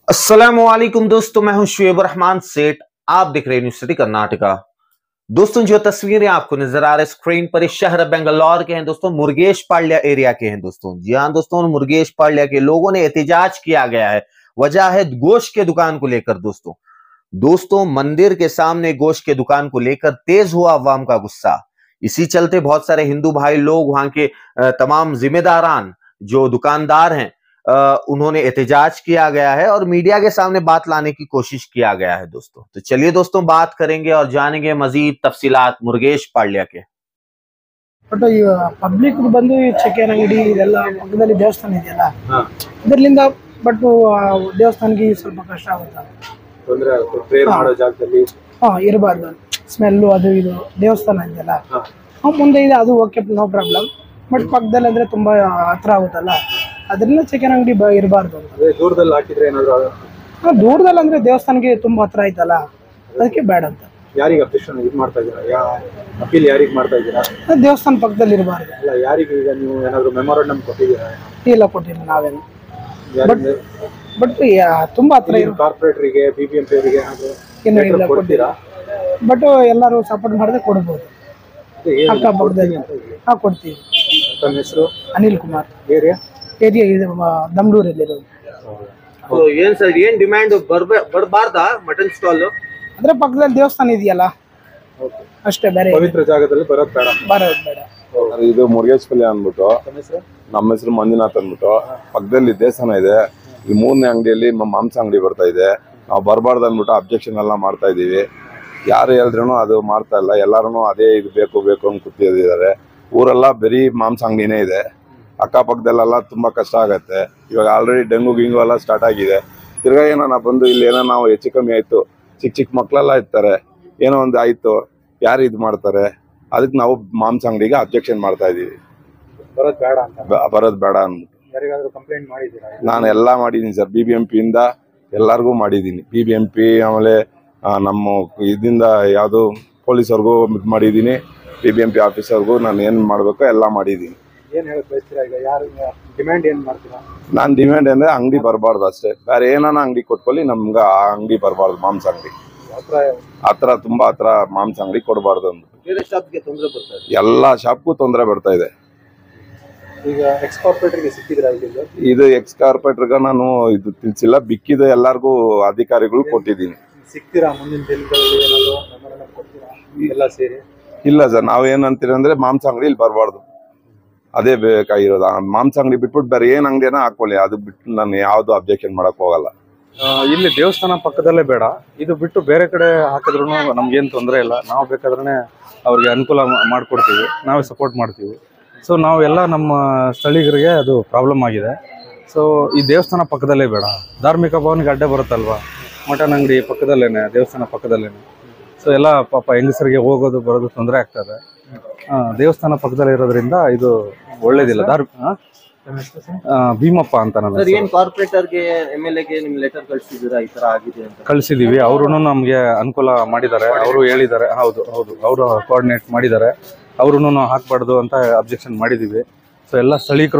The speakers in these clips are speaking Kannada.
असलम दोस्तों मैं हूं शुएब रहमान सेठ आप देख रहे हैं न्यूज सिटी कर्नाटका दोस्तों जो तस्वीरें आपको नजर आ रही स्क्रीन पर इस शहर बेंगलोर के हैं दोस्तों मुर्गेश पाल्या एरिया के हैं दोस्तों जी हाँ दोस्तों मुर्गेश पाल्या के लोगों ने एहतजाज किया गया है वजह है गोश्त के दुकान को लेकर दोस्तों दोस्तों मंदिर के सामने गोश्त के दुकान को लेकर तेज हुआ अवाम का गुस्सा इसी चलते बहुत सारे हिंदू भाई लोग वहां के अ, तमाम जिम्मेदारान जो दुकानदार हैं अ, उन्होंने एहतजाज किया गया है और मीडिया के सामने बात लाने की कोशिश किया गया है दोस्तों तो चलिए दोस्तों बात करेंगे और जानेंगे मजीद तफसीलात मुर्गेश पाಳ್ಯ के ಬಟ್ ಈಗ ಪಬ್ಲಿಕ್ ಬಂದು ಈ ಚಿಕನ್ ಅಂಗಡಿ ಇದೆಲ್ಲ ಪಕ್ಕದಲ್ಲಿ ದೇವಸ್ಥಾನ ಇದೆಯಲ್ಲ ಇದರಿಂದ ಬಟ್ ದೇವಸ್ಥಾನಕ್ಕೆ ಸ್ವಲ್ಪ ಕಷ್ಟ ಆಗುತ್ತೆ ತೊಂದರೆ ಆಗುತ್ತೆ ಪ್ರೇಯರ್ ಮಾಡೋ ಜಾಗದಲ್ಲಿ ಹಾ ಇರಬಾರ್ದು ಸ್ಮೆಲ್ಲು ಅದು ಇದು ದೇವಸ್ಥಾನ ಇದೆಯಲ್ಲ ಹಾ, ಮುಂದೆ ಇದೆ ಅದು ಓಕೆ ನೋ ಪ್ರಾಬ್ಲಮ್ ಬಟ್ ಪಕ್ಕದಲ್ಲಿ ಅಂದ್ರೆ ತುಂಬಾ ಹತ್ರ ಆಗುತ್ತಲ್ಲ ಅದರಿಂದ ಚಿಕನ್ ಅಂಗಡಿ ಬ ಇರಬಾರ್ದು ಅಂತ ಅದೇ ದೂರದಲ್ಲಿ ಹಾಕಿದ್ರೆ ಏನಾದ್ರು ಆಗ- ಹಾ, ದೂರದಲ್ಲಿ ಅಂದ್ರೆ ದೇವಸ್ಥಾನಕ್ಕೆ ತುಂಬಾ ಹತ್ರ ಆಯ್ತಲ್ಲ ಅದಕ್ಕೆ ಬೇಡ ಅಂತ ಯಾರಿಗೆ ಅಬ್ಜೆಕ್ಷನ್ ಇದು ಮಾಡ್ತಾ ಇದ್ದೀರಾ ಯಾ ಅಪೀಲ್ ಯಾರಿಗೆ ಮಾಡ್ತಾ ಇದ್ದೀರಾ ಅದ್ ದೇವಸ್ಥಾನ ಪಕ್ಕದಲ್ಲಿ ಇರಬಾರ್ದು ಅಲ್ಲ ಯಾರಿಗೆ ಈಗ ನೀವು ಏನಾದ್ರು ಮೆಮೊರಂಡಮ್ ಕೊಟ್ಟಿದ್ದೀರಾ ಇಲ್ಲ ಕೊಟ್ಟಿಲ್ಲ ನಾವೇನು ಯಾರಿಗೆ ಬಟ್ ತುಂಬಾ ಹತ್ರ ಇರೋ ಕಾರ್ಪೊರೇಟರಿಗೆ ಬಿ ಬಿ ಎಂ ಪಿ ಅವರಿಗೆ ಏನಾದ್ರು ಇನ್ನು ಇಲ್ಲ letter ಕೊಡ್ತೀರಾ ಬಟ್ ಎಲ್ಲರೂ ಸಪೋರ್ಟ್ ಮಾಡಿದ್ರೆ ಕೊಡ್ಬೋದು ಅದೇ ಏನು ಅಕ್ಕಪಕ್ಕದಲ್ಲಿ ಅಂತ ಹೇಳಿ. ಹಾ ಕೊಡ್ತೀವಿ ತಮ್ಮ ಹೆಸರು ಅನಿಲ್ ಕುಮಾರ್ ಏರಿಯಾ ಏರಿಯಾ ಇದು ದಮ್ಡೂರಲ್ಲಿರೋದು ಏನ್ ಸರ್ ಏನ್ ಡಿಮ್ಯಾಂಡ್ ಬರಬಾರ್ದಾ ಮಟನ್ ಸ್ಟಾಲ್ ಅದ್ರ ಪಕ್ಕದಲ್ಲಿ ದೇವಸ್ಥಾನ ಇದೆಯಲ್ಲ ಅಷ್ಟೇ ಬೇರೆ ಪವಿತ್ರ ಜಾಗದಲ್ಲಿ ಬರೋದು ಬೇಡ ಬರೋದು ಬೇಡ ಸರ್, ಇದು ಮುರುಗೇಶ್ ಪಲ್ಯ ಅಂದ್ಬಿಟ್ಟು ತಮ್ಮ ಹೆಸರು ನಮ್ಮ ಹೆಸರು ಮಂಜುನಾಥ್ ಅಂದ್ಬಿಟ್ಟು ಪಕ್ಕದಲ್ಲಿ ದೇವಸ್ಥಾನ ಇದೆ ಈ ಮೂರನೇ ಅಂಗಡಿಯಲ್ಲಿ ಮ- ಮಾಂಸ ಅಂಗಡಿ ಬರ್ತಾ ಇದೆ ನಾವು ಬರಬಾರ್ದು ಅಂದ್ಬಿಟ್ಟು ಅಬ್ಜೆಕ್ಷನ್ ಎಲ್ಲ ಮಾಡ್ತಾ ಇದೀವಿ ಯಾರು ಹೇಳಿದ್ರು ಅದು ಮಾಡ್ತಾ ಇಲ್ಲ ಎಲ್ಲಾರು ಅದೇ ಇದು ಬೇಕು ಬೇಕು ಅಂತ ಕೂತಿದ್ದಾರೆ ಊರೆಲ್ಲ ಬರೀ ಮಾಂಸ ಅಂಗಡಿನೇ ಇದೆ ಅಕ್ಕಪಕ್ಕದಲ್ಲೆಲ್ಲ ತುಂಬಾ ಕಷ್ಟ ಆಗತ್ತೆ ಇವಾಗ ಆಲ್ರೆಡಿ ಡೆಂಗು ಗಿಂಗು ಎಲ್ಲ ಸ್ಟಾರ್ಟ್ ಆಗಿದೆ ತಿರ್ಗಾ ಏನೋ ಬಂದು ಇಲ್ಲಿ ಏನೋ ನಾವು ಹೆಚ್ಚು ಕಮ್ಮಿ ಆಯ್ತು ಚಿಕ್ಕ ಚಿಕ್ಕ ಮಕ್ಕಳೆಲ್ಲ ಇರ್ತಾರೆ ಏನೋ ಒಂದು ಆಯ್ತು ಯಾರು ಇದು ಮಾಡ್ತಾರೆ ಅದಕ್ಕೆ ನಾವು ಮಾಂಸ ಅಂಗಡಿಗೆ ಅಬ್ಜೆಕ್ಷನ್ ಮಾಡ್ತಾ ಇದೀವಿ ಬರೋದು ಬೇಡ ಅಂತ ಬ- ಬರೋದ್ ಬೇಡ ಅಂದ್ಬಿಟ್ಟು ಯಾರಿಗಾದ್ರೂ ಕಂಪ್ಲೇಂಟ್ ಮಾಡಿದ್ದೀರಾ ನಾನು ಎಲ್ಲಾ ಮಾಡಿದೀನಿ sir B B M P ಇಂದ ಎಲ್ಲಾರ್ಗೂ ಮಾಡಿದೀನಿ ಬಿ ಬಿ ಎಂ ಪಿ ಆಮೇಲೆ ಆ, ನಮ್ಮ ಇದರಿಂದ ಯಾವುದು ಪೊಲೀಸವ್ರಿಗೂ ಇದು ಮಾಡಿದೀನಿ ಬಿ ಬಿ ಎಂ ಪಿ ಆಫೀಸರ್ಗೂ ನಾನು ಏನು ಮಾಡಬೇಕೋ ಎಲ್ಲ ಮಾಡಿದೀನಿ ಏನ್ ಹೇಳಕ್ ಬಯಸ್ತೀರಾ ಈಗ ಯಾರು ಡಿಮ್ಯಾಂಡ್ ಏನ್ ಮಾಡ್ತೀರಾ ನಾನು ಡಿಮ್ಯಾಂಡ್ ಅಂದ್ರೆ ಅಂಗಡಿ ಬರಬಾರ್ದು ಅಷ್ಟೇ ಬೇರೆ ಏನಾನ ಅಂಗಡಿ ಕೊಟ್ಕೊಳ್ಳಿ ನಮ್ಗೆ ಆ ಅಂಗಡಿ ಬರಬಾರ್ದು ಮಾಂಸ ಅಂಗಡಿ ಹತ್ರ ಹತ್ರ ತುಂಬಾ ಹತ್ರ ಮಾಂಸ ಅಂಗಡಿ ಕೊಡಬಾರ್ದು ಅಂದ್ಬಿಟ್ಟು ಬೇರೆ ಶಾಪ್ಗೆ ತೊಂದರೆ ಬರ್ತಾರೆ ಎಲ್ಲಾ ಶಾಪ್ಗೂ ತೊಂದರೆ ಬರ್ತಾ ಇದೆ ಈಗ ಎಕ್ಸ್ ಕಾರ್ಪೊರೇಟರ್ಗೆ ಸಿಕ್ಕಿದ್ರಾ ಇಲ್ಲಿಂದ ಇದು ಎಕ್ಸ್ ಕಾರ್ಪೊರೇಟರ್ಗೆ ನಾನು ಇದು ತಿಳಿಸಿಲ್ಲ ಬಿಕ್ಕಿದ ಎಲ್ಲಾರ್ಗೂ ಅಧಿಕಾರಿಗಳು ಕೊಟ್ಟಿದ್ದೀನಿ ಸಿಗ್ತೀರಾ ಮುಂದಿನ ದಿನಗಳಲ್ಲಿ ಏನಾದ್ರು ಮೆಮೊರಂಡಮ್ ಕೊಡ್ತೀರಾ ಎಲ್ಲ ಸೇರಿ ಇಲ್ಲ ಸರ್ ನಾವೇನಂತೀವಿ ಅಂದ್ರೆ ಮಾಂಸ ಅಂಗಡಿ ಇಲ್ಲಿ ಬರಬಾರ್ದು ಅದೇ ಬೇಕಾಗಿರೋದು ಆ ಮಾಂಸ ಅಂಗಡಿ ಬಿಟ್ಬಿಟ್ಟು ಬೇರೆ ಏನ್ ಅಂಗಡಿನ ಹಾಕೊಳ್ಳಿ ಅದು ಬಿಟ್ಟು ನಾನು ಯಾವ್ದು ಅಬ್ಜೆಕ್ಷನ್ ಮಾಡಕ್ ಹೋಗಲ್ಲ ಆ, ಇಲ್ಲಿ ದೇವಸ್ಥಾನ ಪಕ್ಕದಲ್ಲೇ ಬೇಡ ಇದು ಬಿಟ್ಟು ಬೇರೆ ಕಡೆ ಹಾಕಿದ್ರು ನಮ್ಗೇನು ತೊಂದರೆ ಇಲ್ಲ ನಾವು ಬೇಕಾದ್ರೆ ಅವ್ರಿಗೆ ಅನುಕೂಲ ಮಾ- ಮಾಡ್ಕೊಡ್ತೀವಿ ನಾವೇ ಸಪೋರ್ಟ್ ಮಾಡ್ತೀವಿ ಸೊ ನಾವೆಲ್ಲ ನಮ್ಮ ಸ್ಥಳೀಯರಿಗೆ ಅದು ಪ್ರಾಬ್ಲಮ್ ಆಗಿದೆ ಸೊ ಈ ದೇವಸ್ಥಾನ ಪಕ್ಕದಲ್ಲೇ ಬೇಡ ಧಾರ್ಮಿಕ ಭವನಿಗೆ ಅಡ್ಡ ಬರುತ್ತಲ್ವಾ ಮಟನ್ ಅಂಗಡಿ ಪಕ್ಕದಲ್ಲೇನೆ ದೇವಸ್ಥಾನ ಪಕ್ಕದಲ್ಲೇನೆ ಸೊ ಎಲ್ಲ ಪಾಪ ಹೆಂಗಸರಿಗೆ ಹೋಗೋದು ಬರೋದು ತೊಂದರೆ ಆಗ್ತದೆ ಆ, ದೇವಸ್ಥಾನ ಪಕ್ಕದಲ್ಲೇ ಇರೋದ್ರಿಂದ ಇದು ಒಳ್ಳೇದಿಲ್ಲ ಧಾರ್ಮ ಆ? ಆ, ಭೀಮಪ್ಪ ಅಂತ ನನ್ನ ಸರ್ ಹೆಸರು. ಏನ್ ಕಾರ್ಪೊರೇಟರ್ಗೆ ಎಮ್ ಎಲ್ ಎಗೆ ನಿಮ್ ಲೆಟರ್ ಕಳ್ಸಿದ್ದೀರಾ ಈ ತರ ಆಗಿದೆ ಅಂತ ಕಳಿಸಿದೀವಿ ಅವರು ನಮಗೆ ಅನುಕೂಲ ಮಾಡಿದ್ದಾರೆ ಅವರು ಹೇಳಿದ್ದಾರೆ ಹೌದು ಹೌದು ಅವರು ಕೋಆರ್ಡಿನೇಟ್ ಮಾಡಿದ್ದಾರೆ ಅವರು ಹಾಕ್ಬಾರ್ದು ಅಂತ ಅಬ್ಜೆಕ್ಷನ್ ಮಾಡಿದೀವಿ ಸೊ ಎಲ್ಲ ಸ್ಥಳೀಕರು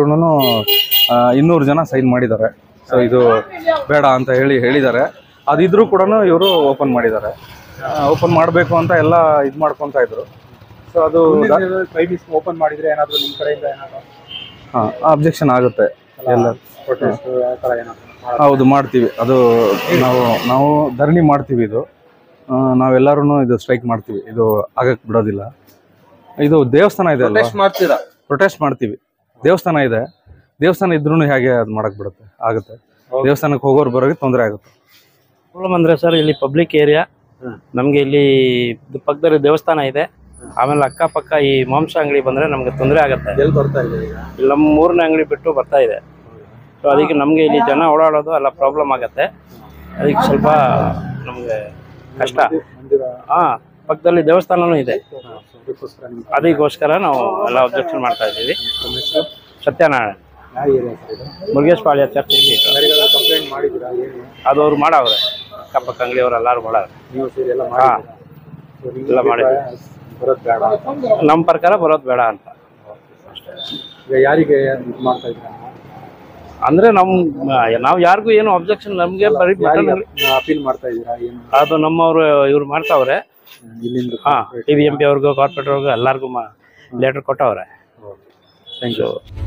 ಇನ್ನೂರು ಜನ ಸೈನ್ ಮಾಡಿದ್ದಾರೆ ಸೊ ಇದು ಬೇಡ ಅಂತ ಹೇಳಿ ಹೇಳಿದ್ದಾರೆ ಅದಿದ್ರೂ ಕೂಡ ಇವರು ಓಪನ್ ಮಾಡಿದ್ದಾರೆ ಓಪನ್ ಮಾಡಬೇಕು ಅಂತ ಎಲ್ಲ ಇದು ಮಾಡ್ಕೊತಾ ಇದ್ರು ಸೊ ಅದು ಫೈವ್ ಮಿಸ್ ಓಪನ್ ಮಾಡಿದ್ರೆ ಏನಾದ್ರು ನಿಮ್ ಕಡೆಯಿಂದ ಏನಾದ್ರು ಅಬ್ಜೆಕ್ಷನ್ ಆಗುತ್ತೆ ಎಲ್ಲ ಪ್ರೊಟೆಸ್ಟ್ ಆ ತರ ಏನಾದ್ರು ಹೌದು ಮಾಡ್ತೀವಿ ಅದು ನಾವು ನಾವು ಧರಣಿ ಮಾಡ್ತೀವಿ ಇದು ಆ, ನಾವೆಲ್ಲರೂ ಇದು ಸ್ಟ್ರೈಕ್ ಮಾಡ್ತೀವಿ ಇದು ಆಗಕ್ ಬಿಡೋದಿಲ್ಲ ಇದು ದೇವಸ್ಥಾನ ಇದೆ ಅಲ್ವಾ ಟೆಸ್ಟ್ ಮಾಡ್ತೀರಾ ಪ್ರೊಟೆಸ್ಟ್ ಮಾಡ್ತೀವಿ ದೇವಸ್ಥಾನ ಇದೆ ದೇವಸ್ಥಾನ ಇದ್ರೂ ಹೇಗೆ ಅದು ಮಾಡಕ್ ಬಿಡುತ್ತೆ ಆಗುತ್ತೆ ದೇವಸ್ಥಾನಕ್ಕೆ ಹೋಗೋರು ಬರೋರಿಗೆ ತೊಂದರೆ ಆಗುತ್ತೆ ಪ್ರಾಬ್ಲಮ್ ಅಂದ್ರೆ ಸರ್ ಇಲ್ಲಿ ಪಬ್ಲಿಕ್ ಏರಿಯಾ ನಮಗೆ ಇಲ್ಲಿ ಇದು ಪಕ್ಕದಲ್ಲಿ ದೇವಸ್ಥಾನ ಇದೆ ಆಮೇಲೆ ಅಕ್ಕಪಕ್ಕ ಈ ಮಾಂಸ ಅಂಗಡಿ ಬಂದ್ರೆ ನಮ್ಗೆ ತೊಂದರೆ ಆಗುತ್ತೆ ಎಲ್ಲಿ ಬರ್ತಾ ಇದೆ ಈಗ ಇಲ್ಲಿ ನಮ್ಮ ಮೂರನೇ ಅಂಗಡಿ ಬಿಟ್ಟು ಬರ್ತಾ ಇದೆ ಸೊ ಅದಕ್ಕೆ ನಮಗೆ ಇಲ್ಲಿ ಜನ ಓಡಾಡೋದು ಎಲ್ಲ ಪ್ರಾಬ್ಲಮ್ ಆಗುತ್ತೆ ಅದಕ್ಕೆ ಸ್ವಲ್ಪ ನಮಗೆ ಕಷ್ಟ ಮಂದಿರ ಹಾ ಪಕ್ಕದಲ್ಲಿ ದೇವಸ್ಥಾನನೂ ಇದೆ ಅದಕ್ಕೋಸ್ಕರ ನಿಮ್ ಅದಕ್ಕೋಸ್ಕರ ನಾವು ಎಲ್ಲ ಅಬ್ಜೆಕ್ಷನ್ ಮಾಡ್ತಾ ಇದ್ದೀವಿ ಸತ್ಯನಾರಾಯಣ ಯಾವ ಏರಿಯಾ ಸರ್ ಇದು ಮುರುಗೇಶ್ ಪಾಳ್ಯ ಚರ್ಚ್ ಇಲ್ಲಿ ಯಾರಿಗಾದ್ರೂ ಕಂಪ್ಲೇಂಟ್ ಮಾಡಿದ್ದೀರಾ ಏನು ಅದು ಅವ್ರು ಮಾಡವ್ರೆ ಅಕ್ಕಪಕ್ಕ ಅಂಗಡಿಯವ್ರು ಎಲ್ಲರೂ ಮಾಡವ್ರೆ ನೀವು ಸೇರಿ ಎಲ್ಲ ಹಾ ಮಾಡಿದ್ದೀರಾ ಎಲ್ಲ ಮಾಡಿದ್ದೀವಿ. ಬರೋದು ಬೇಡ ನಮ್ಮ ಪ್ರಕಾರ ಬರೋದು ಬೇಡ ಅಂತ ಈಗ ಯಾರಿಗೆ ಇದು ಮಾಡ್ತಾ ಇದ್ದೀರಾ ಅಂದ್ರೆ ನಮ್ ನಾವ್ ಯಾರಿಗೂ ಏನು ಅಬ್ಜೆಕ್ಷನ್ ನಮ್ಗೆ ಬರೀ ಮಟನ್ ಅಪೀಲ್ ಮಾಡ್ತಾ ಇದ್ದೀರಾ ಏನು ಅದು ನಮ್ಮವ್ರು ಇವ್ರು ಮಾಡ್ತಾವ್ರೆ ಇಲ್ಲಿಂದ ಹಾ ಟಿ ವಿ ಎಂ ಪಿ ಅವ್ರಿಗೂ ಕಾರ್ಪೊರೇಟ್ ಅವ್ರಿಗೂ ಎಲ್ಲಾರ್ಗು ಲೆಟರ್ ಕೊಟ್ಟವ್ರೆ ಥ್ಯಾಂಕ್ ಯು